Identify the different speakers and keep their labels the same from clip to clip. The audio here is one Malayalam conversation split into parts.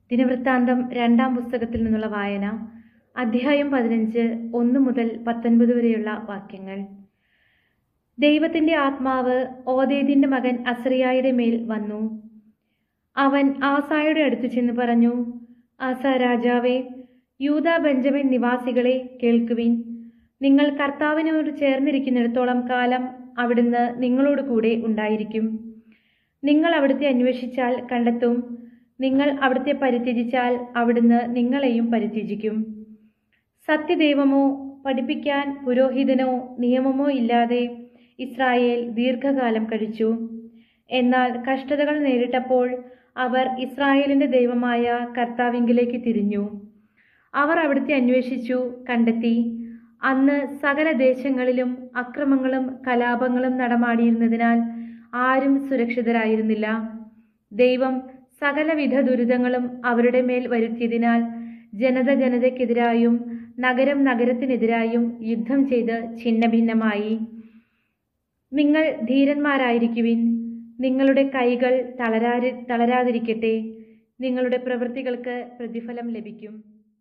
Speaker 1: ദിനവൃത്താന്തം രണ്ടാം പുസ്തകത്തിൽ നിന്നുള്ള വായന അധ്യായം പതിനഞ്ച് ഒന്ന് മുതൽ പത്തൊൻപത് വരെയുള്ള വാക്യങ്ങൾ ദൈവത്തിന്റെ ആത്മാവ് ഓദേദിന്റെ മകൻ അസറിയായുടെ മേൽ വന്നു അവൻ ആസായുടെ അടുത്തു ചെന്ന് പറഞ്ഞു ആസ രാജാവേ യൂത ബെഞ്ചമിൻ നിവാസികളെ കേൾക്കുവിൻ നിങ്ങൾ കർത്താവിനോട് ചേർന്നിരിക്കുന്നിടത്തോളം കാലം അവിടുന്ന് നിങ്ങളോട് കൂടെ ഉണ്ടായിരിക്കും നിങ്ങൾ അവിടുത്തെ അന്വേഷിച്ചാൽ കണ്ടെത്തും നിങ്ങൾ അവിടുത്തെ പരിത്യജിച്ചാൽ അവിടുന്ന് നിങ്ങളെയും പരിത്യജിക്കും സത്യദൈവമോ പഠിപ്പിക്കാൻ പുരോഹിതനോ നിയമമോ ഇല്ലാതെ ഇസ്രായേൽ ദീർഘകാലം കഴിച്ചു എന്നാൽ കഷ്ടതകൾ നേരിട്ടപ്പോൾ അവർ ഇസ്രായേലിന്റെ ദൈവമായ കർത്താവിങ്കിലേക്ക് തിരിഞ്ഞു അവർ അവിടുത്തെ അന്വേഷിച്ചു കണ്ടെത്തി അന്ന് സകല ദേശങ്ങളിലും അക്രമങ്ങളും കലാപങ്ങളും നടമാടിയിരുന്നതിനാൽ ആരും സുരക്ഷിതരായിരുന്നില്ല ദൈവം സകലവിധ ദുരിതങ്ങളും അവരുടെ മേൽ വരുത്തിയതിനാൽ ജനത ജനതയ്ക്കെതിരായും നഗരം നഗരത്തിനെതിരായും യുദ്ധം ചെയ്ത് ഛിന്നഭിന്നമായി നിങ്ങൾ ധീരന്മാരായിരിക്കുവിൻ നിങ്ങളുടെ കൈകൾ തളരാതി തളരാതിരിക്കട്ടെ നിങ്ങളുടെ പ്രവൃത്തികൾക്ക് പ്രതിഫലം ലഭിക്കും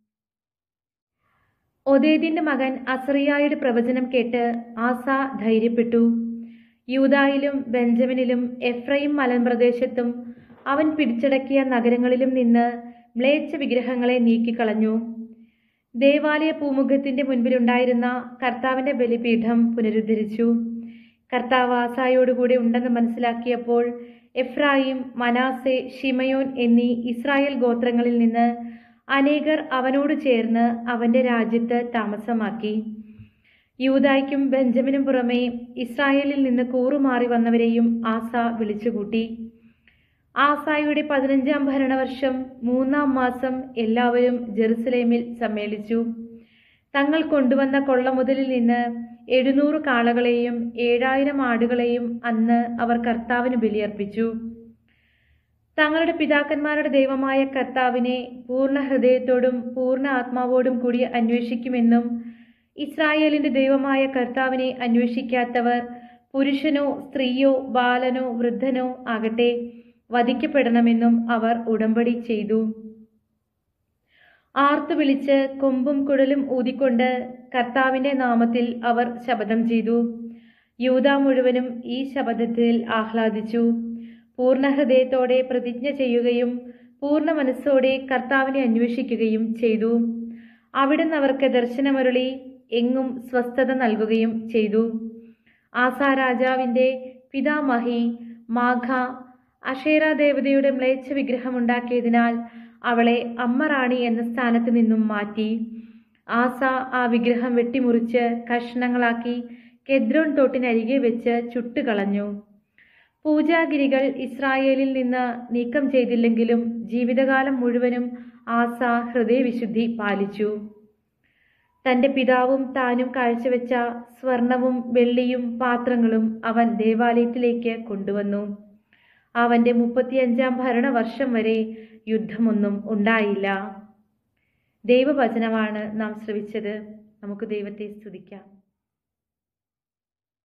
Speaker 1: ഒതേദിന്റെ മകൻ അസറിയായുടെ പ്രവചനം കേട്ട് ആസ ധൈര്യപ്പെട്ടു യൂതായിലും ബെഞ്ചമിനിലും എഫ്രൈം മലമ്പ്രദേശത്തും അവൻ പിടിച്ചടക്കിയ നഗരങ്ങളിലും നിന്ന് മ്ലേച്ഛ വിഗ്രഹങ്ങളെ നീക്കിക്കളഞ്ഞു ദേവാലയ പൂമുഖത്തിന്റെ മുൻപിലുണ്ടായിരുന്ന കർത്താവിന്റെ ബലിപീഠം പുനരുദ്ധരിച്ചു കർത്താവ് ആസായോടുകൂടി ഉണ്ടെന്ന് മനസ്സിലാക്കിയപ്പോൾ എഫ്രായിം മനാസെ ഷിമയോൻ എന്നീ ഇസ്രായേൽ ഗോത്രങ്ങളിൽ നിന്ന് അനേകർ അവനോട് ചേർന്ന് അവന്റെ രാജ്യത്ത് താമസമാക്കി യൂതായ്ക്കും ബെഞ്ചമിനും പുറമെ ഇസ്രായേലിൽ നിന്ന് കൂറുമാറി വന്നവരെയും ആസ വിളിച്ചുകൂട്ടി ആസായുടെ പതിനഞ്ചാം ഭരണവർഷം മൂന്നാം മാസം എല്ലാവരും ജെറുസലേമിൽ സമ്മേളിച്ചു തങ്ങൾ കൊണ്ടുവന്ന കൊള്ളമുതലിൽ നിന്ന് എഴുന്നൂറ് കാളകളെയും ഏഴായിരം ആടുകളെയും അന്ന് അവർ കർത്താവിന് ബലിയർപ്പിച്ചു തങ്ങളുടെ പിതാക്കന്മാരുടെ ദൈവമായ കർത്താവിനെ പൂർണ്ണ ഹൃദയത്തോടും പൂർണ്ണ ആത്മാവോടും കൂടി അന്വേഷിക്കുമെന്നും ഇസ്രായേലിന്റെ ദൈവമായ കർത്താവിനെ അന്വേഷിക്കാത്തവർ പുരുഷനോ സ്ത്രീയോ ബാലനോ വൃദ്ധനോ ആകട്ടെ വധിക്കപ്പെടണമെന്നും അവർ ഉടമ്പടി ചെയ്തു ആർത്തു വിളിച്ച് കൊമ്പും കുഴലും ഊതിക്കൊണ്ട് കർത്താവിന്റെ നാമത്തിൽ അവർ ശപഥം ചെയ്തു യൂത മുഴുവനും ഈ ശപഥത്തിൽ ആഹ്ലാദിച്ചു പൂർണ്ണ ഹൃദയത്തോടെ പ്രതിജ്ഞ ചെയ്യുകയും പൂർണ്ണ മനസ്സോടെ കർത്താവിനെ അന്വേഷിക്കുകയും ചെയ്തു അവിടുന്ന് അവർക്ക് ദർശനമരുളി എങ്ങും സ്വസ്ഥത നൽകുകയും ചെയ്തു ആസാ രാജാവിന്റെ പിതാമഹി മാഘ അഷേര ദേവതയുടെ മ്ലേച്ഛ വിഗ്രഹമുണ്ടാക്കിയതിനാൽ അവളെ അമ്മറാണി എന്ന സ്ഥാനത്ത് നിന്നും മാറ്റി ആസ ആ വിഗ്രഹം വെട്ടിമുറിച്ച് കഷ്ണങ്ങളാക്കി കെദ്രോൺ തോട്ടിനരികെ വെച്ച് ചുട്ടുകളഞ്ഞു പൂജാഗിരികൾ ഇസ്രായേലിൽ നിന്ന് നീക്കം ചെയ്തില്ലെങ്കിലും ജീവിതകാലം മുഴുവനും ആസ ഹൃദയവിശുദ്ധി പാലിച്ചു തന്റെ പിതാവും താനും കാഴ്ചവെച്ച സ്വർണവും വെള്ളിയും പാത്രങ്ങളും അവൻ ദേവാലയത്തിലേക്ക് കൊണ്ടുവന്നു അവന്റെ മുപ്പത്തിയഞ്ചാം ഭരണവർഷം വരെ യുദ്ധമൊന്നും ഉണ്ടായില്ല ദൈവവചനമാണ് നാം ശ്രവിച്ചത് നമുക്ക് ദൈവത്തെ സ്തുതിക്കാം